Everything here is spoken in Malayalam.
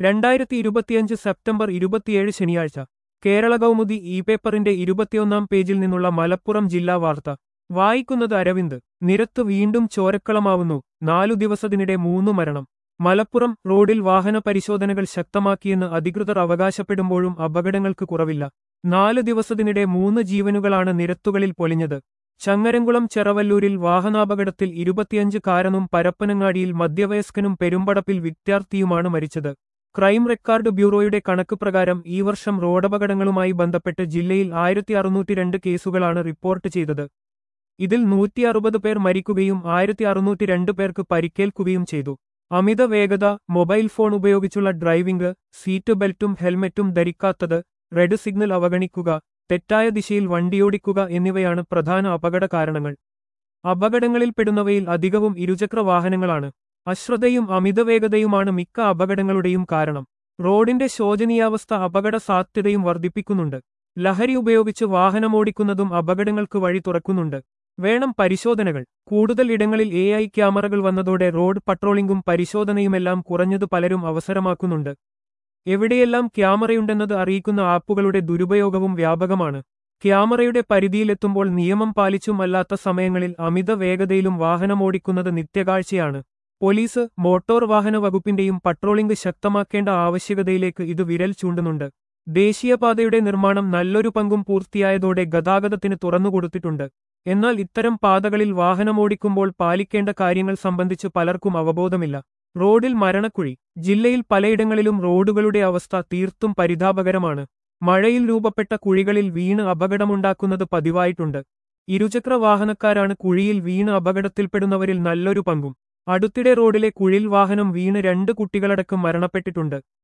രണ്ടായിരത്തി ഇരുപത്തിയഞ്ച് സെപ്റ്റംബർ ഇരുപത്തിയേഴ് ശനിയാഴ്ച കേരള കൗമുദി ഇ പേപ്പറിന്റെ ഇരുപത്തിയൊന്നാം പേജിൽ നിന്നുള്ള മലപ്പുറം ജില്ലാ വാർത്ത വായിക്കുന്നത് അരവിന്ദ് നിരത്ത് വീണ്ടും ചോരക്കളമാവുന്നു നാലു ദിവസത്തിനിടെ മൂന്നു മരണം മലപ്പുറം റോഡിൽ വാഹന പരിശോധനകൾ ശക്തമാക്കിയെന്ന് അധികൃതർ അവകാശപ്പെടുമ്പോഴും അപകടങ്ങൾക്ക് കുറവില്ല നാല് ദിവസത്തിനിടെ മൂന്ന് ജീവനുകളാണ് നിരത്തുകളിൽ പൊലിഞ്ഞത് ചങ്ങരംകുളം ചെറവല്ലൂരിൽ വാഹനാപകടത്തിൽ ഇരുപത്തിയഞ്ച് കാരനും പരപ്പനങ്ങാടിയിൽ മധ്യവയസ്കനും പെരുമ്പടപ്പിൽ വിദ്യാർത്ഥിയുമാണ് മരിച്ചത് ക്രൈം റെക്കോർഡ് ബ്യൂറോയുടെ കണക്ക് പ്രകാരം ഈ വർഷം റോഡപകടങ്ങളുമായി ബന്ധപ്പെട്ട് ജില്ലയിൽ ആയിരത്തി അറുന്നൂറ്റി രണ്ട് കേസുകളാണ് റിപ്പോർട്ട് ചെയ്തത് ഇതിൽ നൂറ്റി അറുപത് പേർ മരിക്കുകയും ആയിരത്തി അറുന്നൂറ്റി രണ്ട് പേർക്ക് പരിക്കേൽക്കുകയും ചെയ്തു അമിത വേഗത മൊബൈൽ ഫോൺ ഉപയോഗിച്ചുള്ള ഡ്രൈവിംഗ് സീറ്റ് ബെൽറ്റും ഹെൽമറ്റും ധരിക്കാത്തത് റെഡ് സിഗ്നൽ അവഗണിക്കുക തെറ്റായ ദിശയിൽ വണ്ടിയോടിക്കുക എന്നിവയാണ് പ്രധാന അപകട കാരണങ്ങൾ അപകടങ്ങളിൽപ്പെടുന്നവയിൽ അധികവും ഇരുചക്ര വാഹനങ്ങളാണ് അശ്രദ്ധയും അമിതവേഗതയുമാണ് മിക്ക അപകടങ്ങളുടെയും കാരണം റോഡിന്റെ ശോചനീയാവസ്ഥ അപകട സാധ്യതയും വർദ്ധിപ്പിക്കുന്നുണ്ട് ലഹരി ഉപയോഗിച്ച് വാഹനമോടിക്കുന്നതും അപകടങ്ങൾക്ക് വഴി തുറക്കുന്നുണ്ട് വേണം പരിശോധനകൾ കൂടുതൽ ഇടങ്ങളിൽ എ ഐ ക്യാമറകൾ വന്നതോടെ റോഡ് പട്രോളിംഗും പരിശോധനയുമെല്ലാം കുറഞ്ഞത് പലരും അവസരമാക്കുന്നുണ്ട് എവിടെയെല്ലാം ക്യാമറയുണ്ടെന്നത് അറിയിക്കുന്ന ആപ്പുകളുടെ ദുരുപയോഗവും വ്യാപകമാണ് ക്യാമറയുടെ പരിധിയിലെത്തുമ്പോൾ നിയമം പാലിച്ചും അല്ലാത്ത സമയങ്ങളിൽ അമിത വേഗതയിലും വാഹനമോടിക്കുന്നത് നിത്യകാഴ്ചയാണ് പോലീസ് മോട്ടോർ വാഹന വകുപ്പിന്റെയും പട്രോളിംഗ് ശക്തമാക്കേണ്ട ആവശ്യകതയിലേക്ക് ഇത് വിരൽ ചൂണ്ടുന്നുണ്ട് ദേശീയപാതയുടെ നിർമ്മാണം നല്ലൊരു പങ്കും പൂർത്തിയായതോടെ ഗതാഗതത്തിന് തുറന്നുകൊടുത്തിട്ടുണ്ട് എന്നാൽ ഇത്തരം പാതകളിൽ വാഹനമോടിക്കുമ്പോൾ പാലിക്കേണ്ട കാര്യങ്ങൾ സംബന്ധിച്ച് പലർക്കും അവബോധമില്ല റോഡിൽ മരണക്കുഴി ജില്ലയിൽ പലയിടങ്ങളിലും റോഡുകളുടെ അവസ്ഥ തീർത്തും പരിതാപകരമാണ് മഴയിൽ രൂപപ്പെട്ട കുഴികളിൽ വീണ് അപകടമുണ്ടാക്കുന്നത് പതിവായിട്ടുണ്ട് ഇരുചക്ര വാഹനക്കാരാണ് കുഴിയിൽ വീണ് അപകടത്തിൽപ്പെടുന്നവരിൽ നല്ലൊരു പങ്കും അടുത്തിടെ റോഡിലെ കുഴിൽ വാഹനം വീണ് രണ്ട് കുട്ടികളടക്കം മരണപ്പെട്ടിട്ടുണ്ട്